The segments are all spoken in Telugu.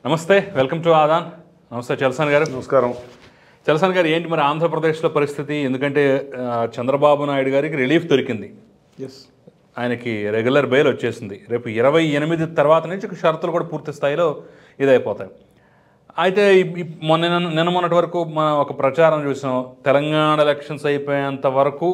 నమస్తే వెల్కమ్ టు ఆదాన్ నమస్తే చలసాన్ గారు నమస్కారం చలసాన్ గారు ఏంటి మరి ఆంధ్రప్రదేశ్లో పరిస్థితి ఎందుకంటే ఆ, చంద్రబాబు నాయుడు గారికి రిలీఫ్ దొరికింది ఎస్ ఆయనకి రెగ్యులర్ బెయిల్ వచ్చేసింది రేపు ఇరవై ఎనిమిది తర్వాత నుంచి ఇక షరతులు కూడా పూర్తి స్థాయిలో ఇదైపోతాయి అయితే ఈ- ఈ మొన్న నిన్న- నిన్న మొన్నటి వరకు మనం ఒక ప్రచారం చూసాం తెలంగాణ ఎలక్షన్స్ అయిపోయేంత వరకు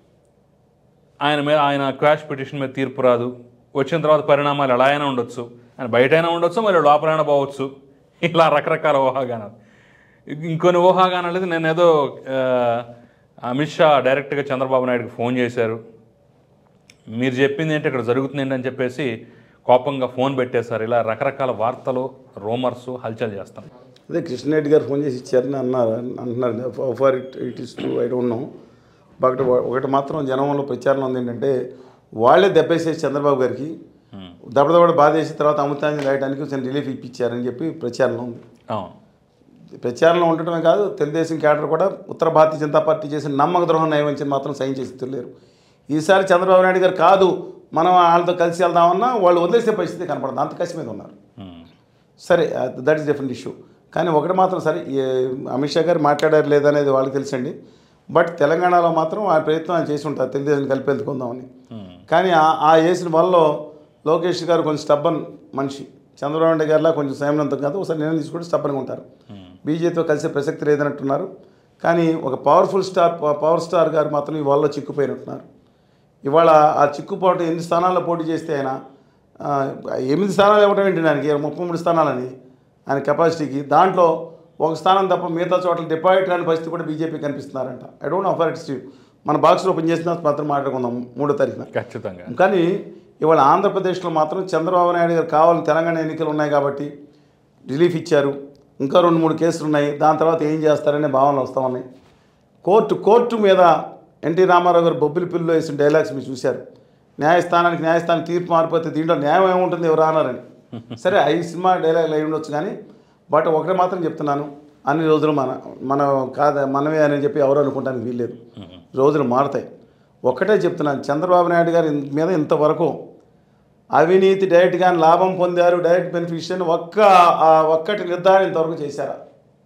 ఆయన మీద ఆయన క్వాష్ పిటిషన్ మీద తీర్పు రాదు వచ్చిన తర్వాత పరిణామాలు ఎలా అయినా ఉండొచ్చు ఆయన బయటైనా ఉండొచ్చు మళ్ళీ లోపలైనా పోవచ్చు ఇలా రకరకాల ఊహాగానాలు ఇంకొన్ని ఊహాగానాలు అయితే నేను ఏదో ఆ, అమిత్ షా డైరెక్ట్గా చంద్రబాబు నాయుడుకి ఫోన్ చేశారు మీరు చెప్పింది ఏంటి ఇక్కడ జరుగుతుంది ఏంటి అని చెప్పేసి కోపంగా ఫోన్ పెట్టేశారు ఇలా రకరకాల వార్తలు రూమర్స్ హల్చల్ చేస్తాం అదే కృష్ణరెడ్డి గారు ఫోన్ చేసి ఇచ్చారని అన్నారు అంటున్నారు for it it is to I don't know but ఒకటి మాత్రం జనంలో ప్రచారం ఉంది ఏంటంటే వాళ్ళే దెబ్బేసేసి చంద్రబాబు గారికి దెబ్బదెబ్బ బాధేసి తర్వాత అమృతాంజలి రాయడానికి కొంచెం రిలీఫ్ ఇప్పించారని చెప్పి ప్రచారంలో ఉంది అవును ప్రచారంలో ఉండటమే కాదు తెలుగుదేశం క్యాడర్ కూడా ఉత్తర భారతీయ జనతా పార్టీ చేసిన నమ్మక ద్రోహం నయవంచని మాత్రం సైన్ చేసి తెలియరు ఈసారి చంద్రబాబు నాయుడు గారు కాదు మనం వాళ్ళతో కలిసి వెళ్దామన్నా వాళ్ళు వదిలేసే పరిస్థితి కనపడదు అంత కసి మీద ఉన్నారు ఉమ్. సరే దట్ ఈస్ డిఫరెంట్ ఇష్యూ కానీ ఒకటి మాత్రం సరే ఈ అమిత్ షా గారు మాట్లాడారు లేదనేది వాళ్ళకి తెలుసండి బట్ తెలంగాణలో మాత్రం ఆ ప్రయత్నం ఆయన చేసి ఉంటారు తెలుగుదేశం కలిపేందుకుందామని కానీ ఆ- ఆ వేసిన వల్ల లోకేష్ గారు కొంచెం స్టబ్బన్ మనిషి చంద్రబాబు నాయుడు గారిలా కొంచెం సంయమనంతో కాదు ఒకసారి నిర్ణయం తీసుకుంటే స్టబ్బన్గా ఉంటారు బీజేపీతో కలిసే ప్రసక్తి లేదన్నట్టున్నారు కానీ ఒక పవర్ఫుల్ స్టార్ పవర్ స్టార్ గారు మాత్రం ఈ వాళ్ళలో చిక్కుపోయినట్టున్నారు ఇవాళ ఆ చిక్కుపోటు ఎన్ని స్థానాల్లో పోటీ చేస్తే ఆయన ఆ, ఎనిమిది స్థానాలు ఇవ్వడం ఏంటి ఆయనకి ముప్పై మూడు స్థానాలని ఆయన కెపాసిటీకి దాంట్లో ఒక స్థానం తప్ప మిగతా చోట్ల డిపాజిట్ రాని పరిస్థితి కూడా బీజేపీ కనిపిస్తున్నారంట ఐ డోంట్ ఆఫర్ ఇట్స్ మన బాక్స్ ఓపెన్ చేసిన మాత్రం మాట్లాడుకుందాం మూడో తారీఖున ఖచ్చితంగా కానీ ఇవాళ ఆంధ్రప్రదేశ్లో మాత్రం చంద్రబాబు నాయుడు గారు కావాలని తెలంగాణ ఎన్నికలు ఉన్నాయి కాబట్టి రిలీఫ్ ఇచ్చారు ఇంకా రెండు మూడు కేసులు ఉన్నాయి దాని తర్వాత ఏం చేస్తారనే భావనలు వస్తూ ఉన్నాయి కోర్టు కోర్టు మీద ఎన్టీ రామారావు గారు బొబ్బిలి పిల్లు వేసిన డైలాగ్స్ మీరు చూశారు న్యాయస్థానానికి న్యాయస్థానం తీర్పు మారిపోతే దీంట్లో న్యాయం ఏముంటుంది ఎవరు అన్నారని సరే ఈ సినిమా డైలాగులు అయి ఉండొచ్చు కానీ బట్ ఒకటి మాత్రం చెప్తున్నాను అన్ని రోజులు మన మనం కాదు మనమే అని చెప్పి ఎవరు అనుకుంటానికి వీల్లేదు రోజులు మారుతాయి ఒక్కటే చెప్తున్నాను చంద్రబాబు నాయుడు గారి మీద ఇంతవరకు అవినీతి డైరెక్ట్ కానీ లాభం పొందారు డైరెక్ట్ బెనిఫిషియర్ ఒక్క ఆ ఒక్కటి నిర్ధారణ ఇంతవరకు చేశారా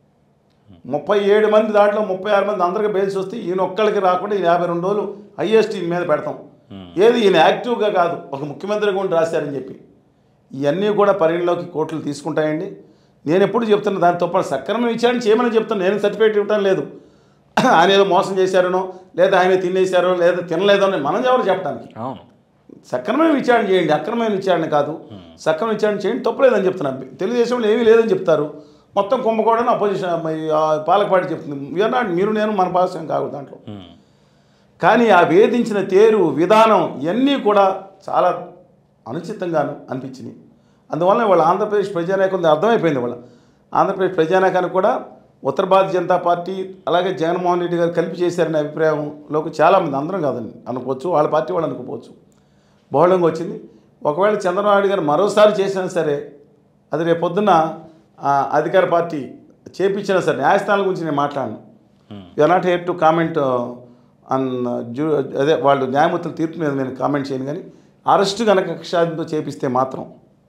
ముప్పై ఏడు మంది దాంట్లో ముప్పై ఆరు మంది అందరికీ బెయిల్స్ వస్తే ఈయన ఒక్కరికి రాకుండా ఈయన యాభై రెండు రోజులు హైయెస్ట్ ఈయన మీద పెడతాం ఏది ఈయన యాక్టివ్గా కాదు ఒక ముఖ్యమంత్రిగా ఉండి రాశారని చెప్పి ఇవన్నీ కూడా పరిగణలోకి కోర్టులు తీసుకుంటాయండి నేను ఎప్పుడు చెప్తున్నా దానితో పాటు సక్రమ విచారణ చేయమని చెప్తాను నేను సర్టిఫికేట్ ఇవ్వటం లేదు ఆయన ఏదో మోసం చేశారనో లేదా ఆయన తినేశారో లేదా తినలేదో అని మనం ఎవరు చెప్పడానికి అవును సక్రమైన విచారణ చేయండి అక్రమమైన విచారణ కాదు సక్రమ విచారణ చేయండి తప్పులేదని చెప్తున్నాను తెలుగుదేశంలో ఏమీ లేదని చెప్తారు మొత్తం కుంభకోణం అపోజిషన్ పాలక పార్టీ చెప్తుంది వీఆర్ నాట్ మీరు నేను మన భాషం కాదు దాంట్లో ఉమ్. కానీ ఆ వేధించిన తేరు విధానం ఇవన్నీ కూడా చాలా అనుచితంగాను అనిపించినాయి అందువల్ల వాళ్ళ ఆంధ్రప్రదేశ్ ప్రజానాయకం అర్థమైపోయింది వాళ్ళ ఆంధ్రప్రదేశ్ ప్రజానాయకానికి కూడా ఉత్తర భారతీయ జనతా పార్టీ అలాగే జగన్మోహన్ రెడ్డి గారు కలిపి చేశారనే అభిప్రాయంలోకి చాలామంది అందరం కాదని అనుకోవచ్చు వాళ్ళ పార్టీ వాళ్ళు అనుకోవచ్చు బహుళంగా వచ్చింది ఒకవేళ చంద్రబాబు నాయుడు గారు మరోసారి చేసినా సరే అది రేపు పొద్దున్న ఆ, అధికార పార్టీ చేపించినా సరే న్యాయస్థానాల గురించి నేను మాట్లాడను you are not here to comment on జూ అదే వాళ్ళు న్యాయమూర్తుల తీర్పు మీద నేను కామెంట్ చేయను కానీ అరెస్టు కనుక కక్షాదితో చేపిస్తే మాత్రం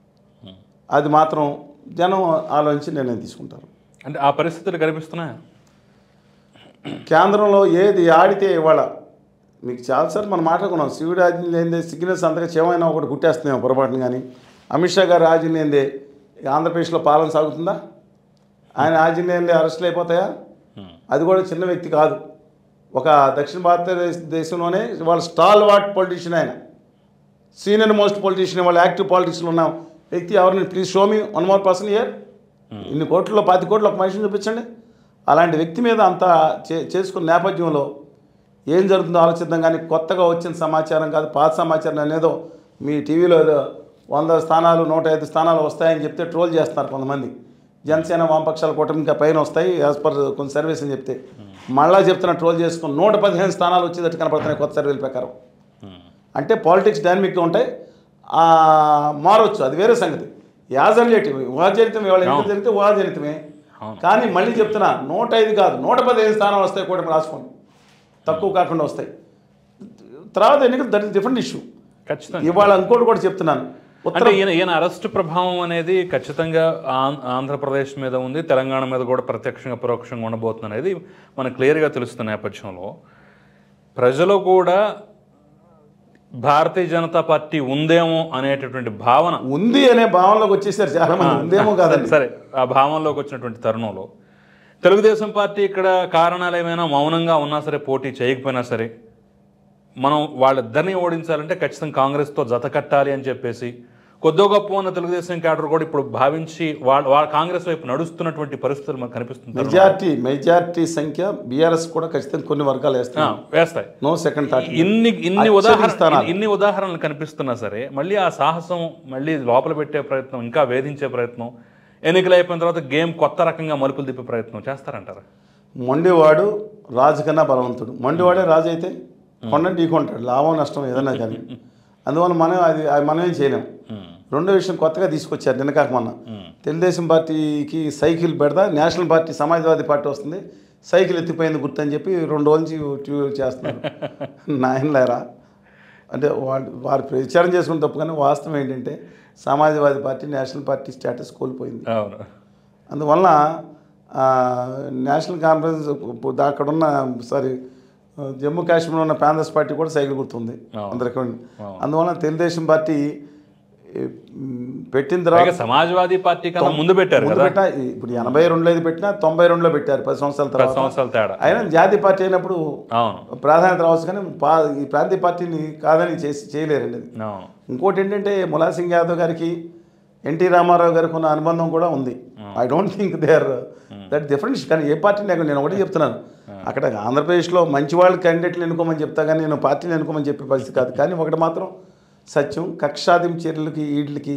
అది మాత్రం జనం ఆలోచించి నిర్ణయం తీసుకుంటారు అంటే ఆ పరిస్థితులు కనిపిస్తున్నాయా కేంద్రంలో ఏది ఆడితే ఇవాళ మీకు చాలాసార్లు మనం మాట్లాడుకున్నాం శివుడు ఆజ్ఞ లేనిదే సిగ్నల్స్ అంతగా చెవైనా ఒకటి గుట్టేస్తున్నాం పొరపాటున కానీ అమిత్ షా గారు ఆజ్ఞ లేనిదే ఆంధ్రప్రదేశ్లో పాలన సాగుతుందా ఆయన ఆజ్ఞ లేనిదే అరెస్టులు అయిపోతాయా అది కూడా చిన్న వ్యక్తి కాదు ఒక దక్షిణ భారతదేశంలోనే వాళ్ళ స్టాల్ వాట్ పొలిటీషియన్ ఆయన సీనియర్ మోస్ట్ పొలిటీషియన్ వాళ్ళు యాక్టివ్ పాలిటిక్స్లో ఉన్న వ్యక్తి ఎవరిని please show me one more person here ఇన్ని కోట్లలో పది కోట్లు ఒక మనిషిని చూపించండి అలాంటి వ్యక్తి మీద అంత చే చేసుకున్న నేపథ్యంలో ఏం జరుగుతుందో ఆలోచిద్దాం కానీ కొత్తగా వచ్చిన సమాచారం కాదు పాత సమాచారం అనేదో మీ టీవీలో ఏదో వంద స్థానాలు నూట ఐదు స్థానాలు వస్తాయని చెప్తే ట్రోల్ చేస్తున్నారు కొంతమంది జనసేన వామపక్షాల కూటమి ఇంకా పైన వస్తాయి యాజ్ పర్ కొన్ని సర్వీస్ అని చెప్తే మళ్ళా చెప్తున్న ట్రోల్ చేసుకుని నూట పదిహేను స్థానాలు వచ్చేటట్టు కనపడుతున్నాయి కొత్త సర్వేల ప్రకారం అంటే పాలిటిక్స్ డైనమిక్గా ఉంటాయి ఆ, మారొచ్చు అది వేరే సంగతి యాజరిలేటివ్ ఊహాజనితం ఇవాళ ఎంత అవును. జరిగితే ఊహాజనితమే అవును. కానీ మళ్ళీ చెప్తున్నా నూట ఐదు కాదు నూట పదిహేను స్థానాలు వస్తాయి కూడా రాసుకోండి తక్కువ కాకుండా వస్తాయి తర్వాత ఎన్నికలు దట్ ఇస్ డిఫరెంట్ ఇష్యూ ఖచ్చితంగా ఇవాళ ఇంకోటి కూడా చెప్తున్నాను అంటే ఈయన ఈయన అరెస్ట్ ప్రభావం అనేది ఖచ్చితంగా ఆం- ఆంధ్రప్రదేశ్ మీద ఉంది తెలంగాణ మీద కూడా ప్రత్యక్షంగా పరోక్షంగా ఉండబోతుంది అనేది మనకు క్లియర్గా తెలుస్తున్న నేపథ్యంలో ప్రజలు కూడా భారతీయ జనతా పార్టీ ఉందేమో అనేటటువంటి భావన ఉంది అనే భావనలోకి వచ్చేసారు చాలా మంది ఉందేమో కాదండి సరే ఆ భావనలోకి వచ్చినటువంటి తరుణంలో తెలుగుదేశం పార్టీ ఇక్కడ కారణాలు ఏమైనా మౌనంగా ఉన్నా సరే పోటీ చేయకపోయినా సరే మనం వాళ్ళిద్దరిని ఓడించాలంటే ఖచ్చితంగా కాంగ్రెస్తో జత కట్టాలి అని చెప్పేసి కొద్దో గొప్ప ఉన్న తెలుగుదేశం క్యాడర్ కూడా ఇప్పుడు భావించి వాళ్ళ వాళ్ళ కాంగ్రెస్ వైపు నడుస్తున్నటువంటి పరిస్థితులు మనకు కనిపిస్తుంది మెజార్టీ మెజార్టీ సంఖ్య బీఆర్ఎస్ కూడా ఖచ్చితంగా కొన్ని వర్గాలు వేస్తాయి వేస్తాయి నో సెకండ్ థాట్ ఇన్ని ఇన్ని అత్యధిక ఉదాహరణ స్థానాలు. ఇన్ని ఉదాహరణలు కనిపిస్తున్నా సరే మళ్ళీ ఆ సాహసం మళ్ళీ లోపల పెట్టే ప్రయత్నం ఇంకా వేధించే ప్రయత్నం ఎన్నికలు అయిపోయిన తర్వాత గేమ్ కొత్త రకంగా మలుపులు తిప్పే ప్రయత్నం చేస్తారంటారా మొండివాడు రాజు కన్నా బలవంతుడు మొండివాడే రాజు అయితే కొండ ఢీకొంటాడు లాభం నష్టం ఏదైనా కానీ అందువల్ల మనం అది అది మనం ఏం చేయలేం రెండో విషయం కొత్తగా తీసుకొచ్చారు నిన్న కాక మొన్న తెలుగుదేశం పార్టీకి సైకిల్ పెడతా నేషనల్ పార్టీ సమాజ్వాదీ పార్టీ వస్తుంది సైకిల్ ఎత్తిపోయింది గుర్తని చెప్పి రెండు రోజుల నుంచి ట్యూబ్ చేస్తున్నారు నాయన లేరా అంటే వాళ్ళు వారు ప్రచారం చేసుకుని తప్పు కానీ వాస్తవం ఏంటంటే Samajwadi party national party status కోల్పోయింది అవును అందువల్ల ఆ, నేషనల్ కాన్ఫరెన్స్ ఇప్పుడు అక్కడున్న సారీ జమ్మూ కాశ్మీర్లో ఉన్న కాంగ్రెస్ పార్టీ కూడా సైకిల్ గుర్తుంది అవును. అందరికీ అందువల్ల తెలుగుదేశం పార్టీ ఈ, మ్, పెట్టిన తర్వాత పైగా సమాజ్వాదీ పార్టీ కన్నా ముందు పెట్టారు ముందు కదా పెట్టినా ఇప్పుడు ఎనభై రెండులో ఇది పెట్టినా తొంభై రెండులో పెట్టారు పది సంవత్సరాల పది తర్వాత సంవత్సరాల తేడా అయినా జాతీయ పార్టీ అయినప్పుడు అవును ప్రాధాన్యత రావచ్చు కానీ పా ఈ ప్రాంతీయ పార్టీని కాదని చేసి చేయలేరండి అది అవును ఇంకోటి ఏంటంటే ములాయం సింగ్ యాదవ్ గారికి ఎన్టీ రామారావు గారికి ఉన్న అనుబంధం కూడా ఉంది I don't think they are that difference కానీ ఏ పార్టీని లేకుండా నేను ఒకటే చెప్తున్నాను అక్కడ ఆంధ్రప్రదేశ్లో మంచి వాళ్ళు క్యాండిడేట్లు ఎన్నుకోమని చెప్తా కానీ నేను పార్టీని ఎన్నుకోమని చెప్పే పరిస్థితి కాదు కానీ ఒకటి మాత్రం సత్యం కక్షాదిం చర్యలకి వీటికి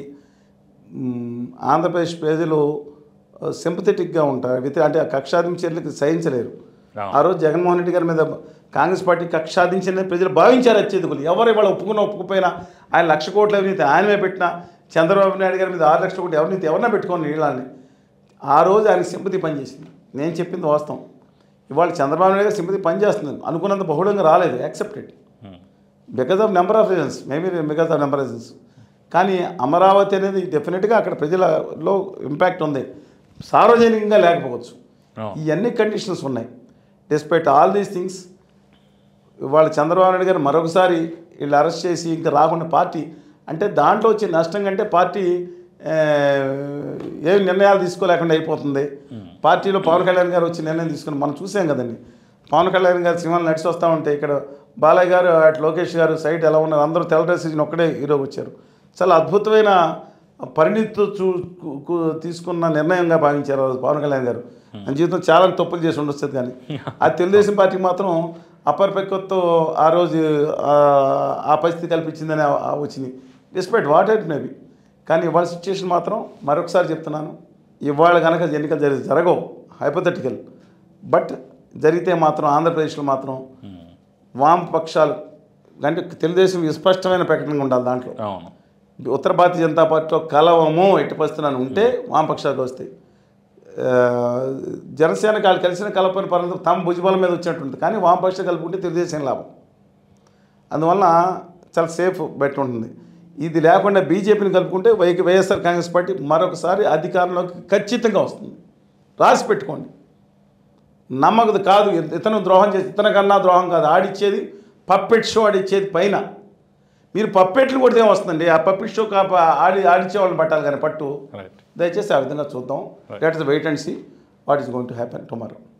మ్, ఆంధ్రప్రదేశ్ ప్రజలు సింపథెటిక్గా ఉంటారు విత్ అంటే ఆ కక్షాదిం చర్యలకి సహించలేరు అవును. ఆ రోజు జగన్మోహన్ రెడ్డి గారి మీద కాంగ్రెస్ పార్టీ కక్షాదించిన ప్రజలు భావించారు అత్యధికులు ఎవరు ఇవాళ ఒప్పుకున్నా ఒప్పుకుపోయినా ఆయన లక్ష కోట్ల అవినీతి ఆయనమే పెట్టినా చంద్రబాబు నాయుడు గారి మీద ఆరు లక్షల కోట్లు అవినీతి ఎవరినే పెట్టుకోని నీళ్ళని ఆ రోజు ఆయన సింపతి పనిచేసింది నేను చెప్పింది వాస్తవం ఇవాళ చంద్రబాబు నాయుడు గారు సింపతి పనిచేస్తుంది అనుకున్నంత బహుళంగా రాలేదు accepted because of number of reasons maybe because of number reasons కానీ అమరావతి అనేది డెఫినెట్గా అక్కడ ప్రజలలో ఇంపాక్ట్ ఉంది సార్వజనికంగా లేకపోవచ్చు అవును. ఇవన్నీ కండిషన్స్ ఉన్నాయి డిస్పైట్ ఆల్ దీస్ థింగ్స్ ఇవాళ చంద్రబాబు నాయుడు గారు మరొకసారి వీళ్ళు అరెస్ట్ చేసి ఇంకా రాకుండా పార్టీ అంటే దాంట్లో వచ్చే నష్టం కంటే పార్టీ ఆ, ఏం నిర్ణయాలు తీసుకోలేకుండా అయిపోతుంది పార్టీలో పవన్ కళ్యాణ్ గారు వచ్చి నిర్ణయం తీసుకుని మనం చూసాం కదండి పవన్ కళ్యాణ్ గారు సినిమాలు నడిచి వస్తూ ఉంటే ఇక్కడ బాలయ్య గారు అటు లోకేష్ గారు సైట్ ఎలా ఉన్నారు అందరూ తెల్ల డ్రెస్ వేసుకుని ఒక్కడే హీరో వచ్చారు చాలా అద్భుతమైన పరిణితితో చూ కు- కు- తీసుకున్న నిర్ణయంగా భావించారు ఆ రోజు పవన్ కళ్యాణ్ గారు ఆయన జీవితం చాలా తప్పులు చేసి ఉండొచ్చు కానీ ఆ తెలుగుదేశం పార్టీకి మాత్రం అప్పర్ పెక్కతో ఆ రోజు ఆ- ఆ పరిస్థితి కల్పించిందని ఆ- ఆ వచ్చింది డిస్పైట్ వాట్ ఎట్ మేబీ కానీ ఇవాళ సిచ్యుయేషన్ మాత్రం మరొకసారి చెప్తున్నాను ఇవాళ కనుక ఎన్నికలు జరి జరగవు హైపోథెటికల్ బట్ జరిగితే మాత్రం ఆంధ్రప్రదేశ్లో మాత్రం వామపక్షాలు అంటే తెలుగుదేశం స్పష్టమైన ప్రకటన ఉండాలి దాంట్లో అవును ఉత్తర భారతీయ జనతా పార్టీలో కలవము ఎట్టి పరిస్థితులను ఉంటే వామపక్షాలకు వస్తాయి ఆ, జనసేన వాళ్ళు కలిసిన కలపని పరంగా తమ భుజబలం మీద వచ్చినట్టుంది కానీ వామపక్ష కలుపుకుంటే తెలుగుదేశం లాభం అందువల్ల చాలా సేఫ్ బెట్ ఉంటుంది ఇది లేకుండా బీజేపీని కలుపుకుంటే వై వైఎస్ఆర్ కాంగ్రెస్ పార్టీ మరొకసారి అధికారంలోకి ఖచ్చితంగా వస్తుంది రాసి పెట్టుకోండి నమ్మకం కాదు ఇతను ద్రోహం చేసి ఇతని కన్నా ద్రోహం కాదు ఆడిచ్చేది పప్పెట్ షో ఆడిచ్చేది పైన మీరు పప్పెట్లు కొడితే ఏమొస్తుందండి ఆ పప్పెట్ షో కాప ఆడి ఆడిచ్చే వాళ్ళని పట్టాలి కానీ పట్టు రైట్ దయచేసి ఆ విధంగా చూద్దాం let us wait and see what is going to happen tomorrow